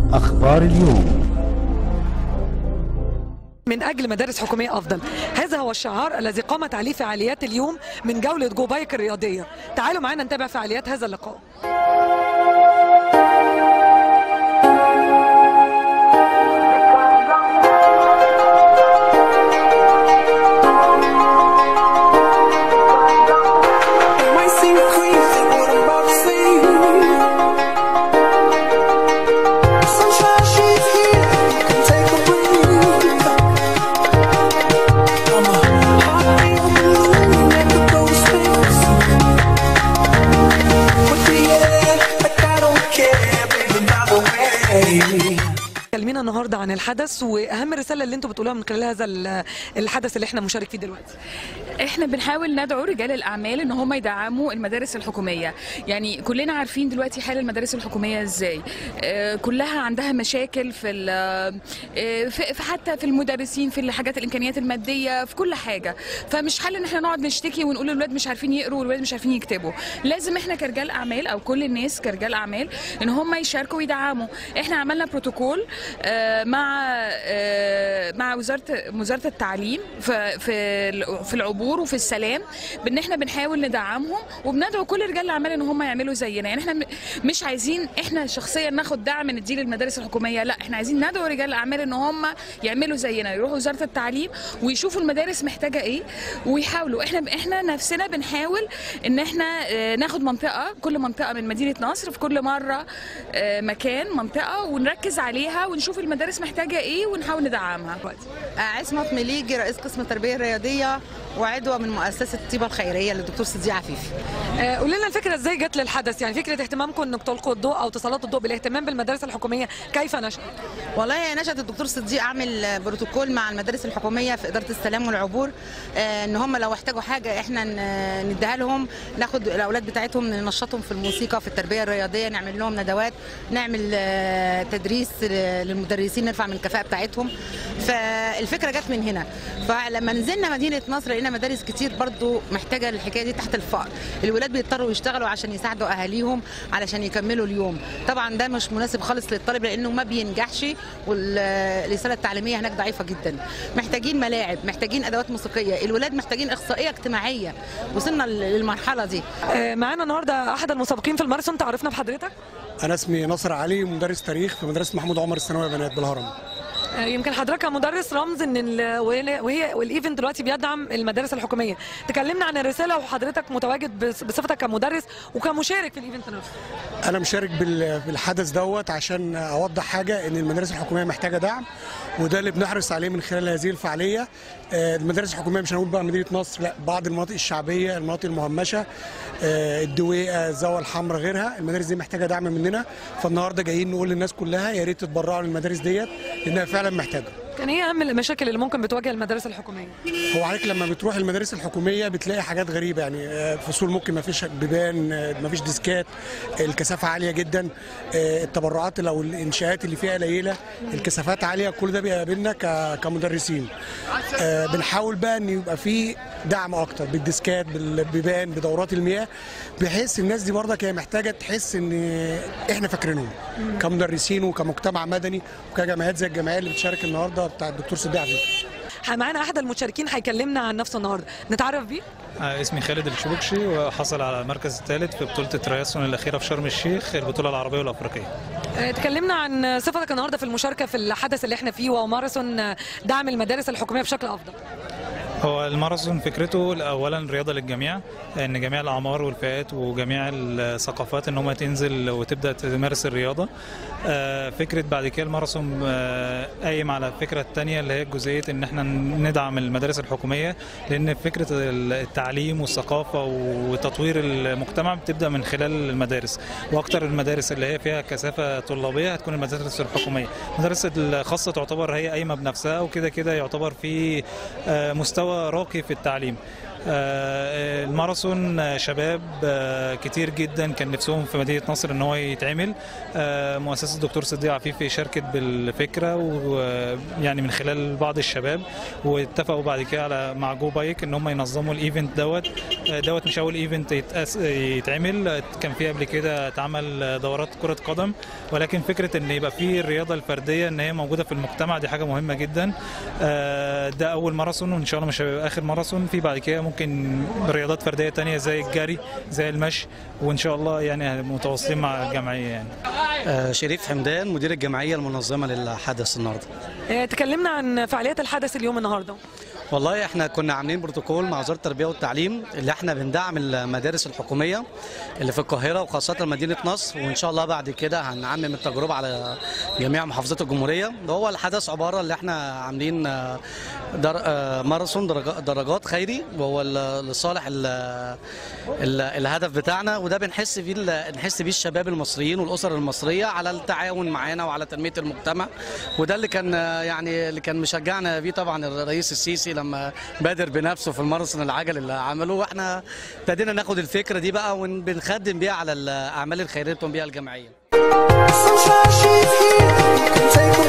أخبار اليوم من أجل مدارس حكومية أفضل هذا هو الشعار الذي قامت عليه فعاليات اليوم من جولة جو بايك الرياضية تعالوا معنا نتابع فعاليات هذا اللقاء It might seem crazy what I'm about to say. Sunshine, she's here. You can take a breath. I'm a heartbeat blue and the ghost face. Put the air like I don't care, baby, by the way. كلمينا النهارده عن الحدث واهم الرساله اللي انتم بتقولوها من خلال هذا ال- الحدث اللي احنا مشارك فيه دلوقتي احنا بنحاول ندعو رجال الاعمال ان هم يدعموا المدارس الحكوميه يعني كلنا عارفين دلوقتي حال المدارس الحكوميه ازاي آه، كلها عندها مشاكل في ال- آه، في في حتى في المدرسين في الحاجات الامكانيات الماديه في كل حاجه فمش حل ان احنا نقعد نشتكي ونقول الولاد مش عارفين يقروا والولاد مش عارفين يكتبوا لازم احنا كرجال اعمال او كل الناس كرجال اعمال ان هم يشاركوا ويدعموا احنا عملنا بروتوكول آه، مع آه، مع وزاره وزاره التعليم في في ال- في العبور وفي السلام بان احنا بنحاول ندعمهم وبندعو كل رجال الاعمال ان هم يعملوا زينا يعني احنا م- مش عايزين احنا شخصيا ناخد دعم نديه للمدارس الحكوميه لا احنا عايزين ندعو رجال الاعمال ان هم يعملوا زينا يروحوا وزاره التعليم ويشوفوا المدارس محتاجه ايه ويحاولوا احنا احنا نفسنا بنحاول ان احنا آه، ناخد منطقه كل منطقه من مدينه نصر في كل مره آه، مكان منطقه ونركز عليها ونشوف المدارس محتاجه ايه ونحاول ندعمها دلوقتي عصمت مليجي رئيس قسم التربيه الرياضيه وعضوه من مؤسسه طيبه الخيريه للدكتور صديق عفيفي آه، قولي لنا الفكره ازاي جت للحدث يعني فكره اهتمامكم انك تلقوا الضوء او تسلطوا الضوء بالاهتمام بالمدارس الحكوميه كيف نشأت والله هي نشأت الدكتور صديق عامل بروتوكول مع المدارس الحكوميه في اداره السلام والعبور آه، ان هم لو احتاجوا حاجه احنا ن- نديها لهم ناخد الاولاد بتاعتهم ننشطهم في الموسيقى في التربيه الرياضيه نعمل لهم ندوات نعمل آه، تدريس ل- للمدرسين نرفع من الكفاءه بتاعتهم فالفكره جت من هنا فلما نزلنا مدينه نصر لقينا مدارس كتير برضو محتاجه الحكايه دي تحت الفقر الولاد بيضطروا يشتغلوا عشان يساعدوا اهاليهم علشان يكملوا اليوم طبعا ده مش مناسب خالص للطالب لانه ما بينجحش والرساله التعليميه هناك ضعيفه جدا محتاجين ملاعب محتاجين ادوات موسيقيه الولاد محتاجين اخصائيه اجتماعيه وصلنا للمرحله دي آه، معانا النهارده احد المسابقين في الماراثون تعرفنا بحضرتك انا اسمي ناصر علي مدرس تاريخ في مدرسه محمود عمر الثانويه بنات بالهرم آه، يمكن حضرتك كمدرس رمز ان ال- وهي وهي- والايفنت دلوقتي بيدعم المدارس الحكوميه تكلمنا عن الرساله وحضرتك متواجد بص- بصفتك كمدرس وكمشارك في الايفنت نفسه انا مشارك بال- بالحدث دوت عشان اوضح حاجه ان المدارس الحكوميه محتاجه دعم وده اللي بنحرص عليه من خلال هذه الفعاليه آه، المدارس الحكوميه مش هنقول بقى مدينه نصر لا بعض المناطق الشعبيه المناطق المهمشه آه، الدويقه الزاويه الحمراء غيرها المدارس دي محتاجه دعم مننا فالنهارده جايين نقول للناس كلها يا ريت تتبرعوا للمدارس ديت لانها فعلا محتاجه كان ايه اهم المشاكل اللي ممكن بتواجه المدارس الحكوميه هو عليك لما بتروح المدارس الحكوميه بتلاقي حاجات غريبه يعني آه، فصول ممكن ما فيش بيبان آه، ما فيش ديسكات الكثافه عاليه جدا آه، التبرعات او الانشاءات اللي فيها قليله الكثافات عاليه كل ده بيقابلنا ك- كمدرسين آه، بنحاول بقى ان يبقى في دعم اكتر بالديسكات بالبيبان بدورات المياه بحيث الناس دي برضك هي محتاجه تحس ان احنا فاكرينهم كمدرسين وكمجتمع مدني وكجمعيات زي الجمعيه اللي بتشارك النهارده بتاع الدكتور صديق عفيف معانا احد المشاركين هيكلمنا عن نفسه النهارده نتعرف بيه آه، اسمي خالد الشبكشي وحصل على المركز الثالث في بطولة الترياسون الأخيرة في شرم الشيخ البطولة العربية والأفريقية آه، تكلمنا عن صفتك النهارده في المشاركه في الحدث اللي احنا فيه وهو ماراثون آه، دعم المدارس الحكوميه بشكل افضل هو الماراثون فكرته اولا رياضه للجميع ان جميع الاعمار والفئات وجميع الثقافات ان هم تنزل وتبدا تمارس الرياضه آه، فكره بعد كده الماراثون آه، قايم على الفكره الثانيه اللي هي جزئيه ان احنا ندعم المدارس الحكوميه لان فكره التعليم والثقافه وتطوير المجتمع بتبدا من خلال المدارس واكثر المدارس اللي هي فيها كثافه طلابيه هتكون المدارس الحكوميه المدارس الخاصه تعتبر هي قايمه بنفسها وكده كده يعتبر في آه، مستوى راقي في التعليم آه، الماراثون آه، شباب آه، كتير جدا كان نفسهم في مدينه نصر ان هو يتعمل آه، مؤسسه الدكتور صديق عفيفي شاركت بالفكره ويعني من خلال بعض الشباب واتفقوا بعد كده على مع جو بايك ان هم ينظموا الايفنت دوت آه، دوت مش اول ايفنت يتأس- يتعمل آه، كان في قبل كده اتعمل آه، دورات كره قدم ولكن فكره ان يبقى في الرياضه الفرديه ان هي موجوده في المجتمع دي حاجه مهمه جدا آه، ده اول ماراثون وان شاء الله مش هيبقى اخر ماراثون في بعد كده ممكن رياضات فرديه تانية زي الجري زي المشي وان شاء الله يعني متواصلين مع الجمعيه يعني آه، شريف حمدان مدير الجمعيه المنظمه للحدث النهارده آه، تكلمنا عن فعاليات الحدث اليوم النهارده والله احنا كنا عاملين بروتوكول مع وزاره التربيه والتعليم اللي احنا بندعم المدارس الحكوميه اللي في القاهره وخاصه مدينه نصر وان شاء الله بعد كده هنعمم التجربه على جميع محافظات الجمهوريه وهو الحدث عباره اللي احنا عاملين آه، در... آه، ماراثون درجات, درجات خيري وهو ال- لصالح ال... ال... الهدف بتاعنا وده بنحس بيه ال- نحس بيه الشباب المصريين والاسر المصريه على التعاون معانا وعلى تنميه المجتمع وده اللي كان آه، يعني اللي كان مشجعنا بيه طبعا الرئيس السيسي لما بادر بنفسه في الماراثون العجل اللي عمله واحنا ابتدينا ناخد الفكره دي بقى وبنخدم بيها على الاعمال الخيريه اللي بتقوم بيها الجمعيه Sunshine, she's here. You can take a